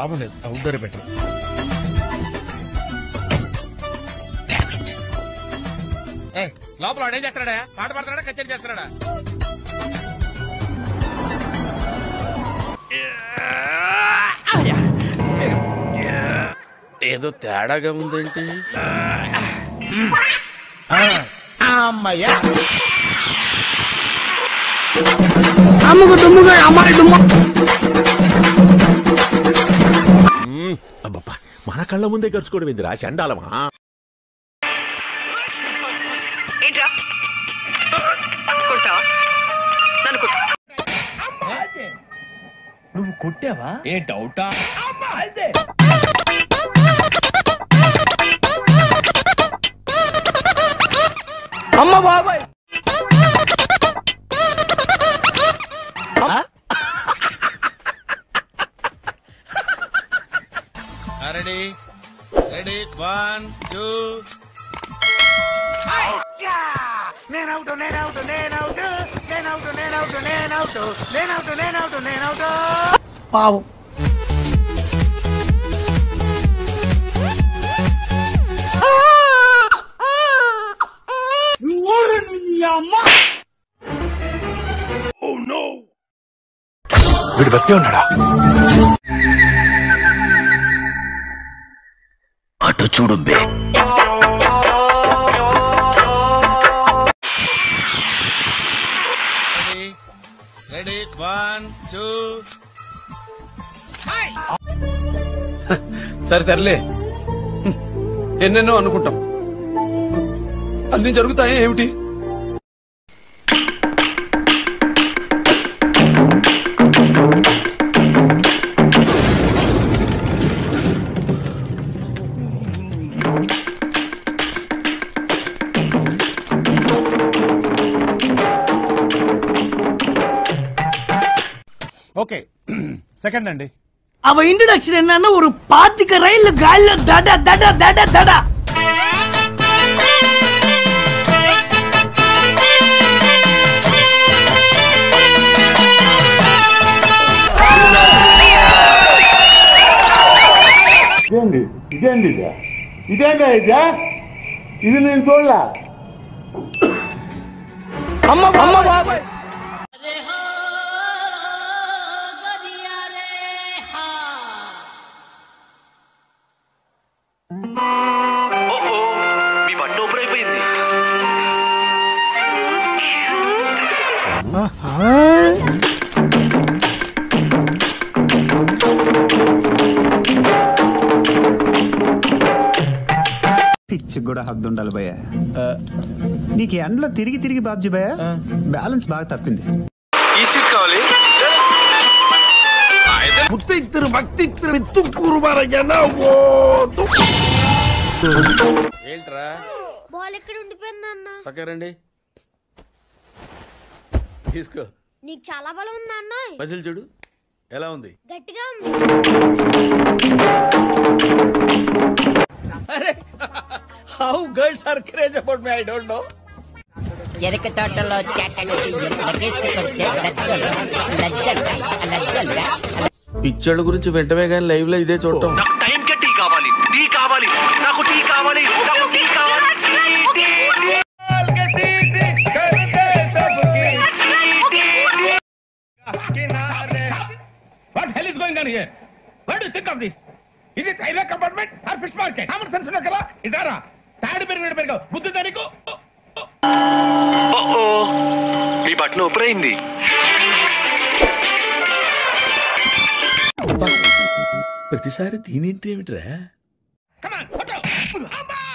లాభం లేదు outdoor better లోపల వాడు ఏం చేస్తున్నాడా పాట పాడుతున్నాడా కచేరీ చేస్తున్నాడా ఏదో తేడాగా ఉందేంటి అమ్మయ్యా అబ్బబ్బా మన కళ్ళ ముందే గరుచుకోవడం ఏందిరా చండాలమా ఏంట్రా కొడతావా నన్ను కొట్టు నువ్వు కొట్టావా ఏ డౌటా అమ్మ బాబాయ్ రెడీ రెడీ వన్ టూ నేనవుట్ నేనవుట్ నేనవుట్ నేనవుట్ నేనవుట్ నేనవుట్ నేనవుట్ నేనవుట్ నేనవుట్ పావం వీడు బతికే ఉన్నాడా అటు చూడు బే రెడీ రెడీ వన్ టూ సరే తరలే ఎన్నెన్నో అనుకుంటాం అన్ని జరుగుతాయి ఏమిటి ఓకే సెకండ్ అండి அவ இன்ட்ரடக்ஷன் என்னன்னா ஒரு பாத்துக்க ரயில் காலில தட தட தட தட ఇదేంది ఇదేంది ఇదే ఇదేందా ఇదే ఇది నేను చూడలే అమ్మ అమ్మ బాబాయ్ మీ బట్ట ఓపెన్ అయిపోయింది పిచ్చి కూడా హద్దు ఉండాలి భయ్య నీకు ఎండలో తిరిగి తిరిగి బాబ్జీ భయ్య బ్యాలెన్స్ బాగా తప్పింది ఈ సీట్ కావాలి ఏంట్రా బాల్ ఎక్కడ ఉండిపోయింది అన్న పక్క రండి తీసుకో నీకు చాలా బలం ఉందా అన్న మధ్యలో చూడు ఎలా ఉంది గట్టిగా ఉంది how girls are craze about me I don't know చెరుకు తోటలో పిచ్చోళ్ళ గురించి వెంటనే కానీ లైవ్ లో ఇదే చూడటం నాకు టైం కే టీ కావాలి టీ కావాలి నాకు టీ కావాలి నాకు టీ కావాలి tea, tea, tea. What hell is going on here what do think of this ఇది railway compartment or fish market common sense ఉన్న కదా ఇదారా తాడు పెరిగిన పెరిగావు బుద్ధి దానికి ఓ, ఓ. మీ బట్టన్ ఓపెన్ అయింది ప్రతిసారి దీనేంటి ఏమిట్రా కమాన్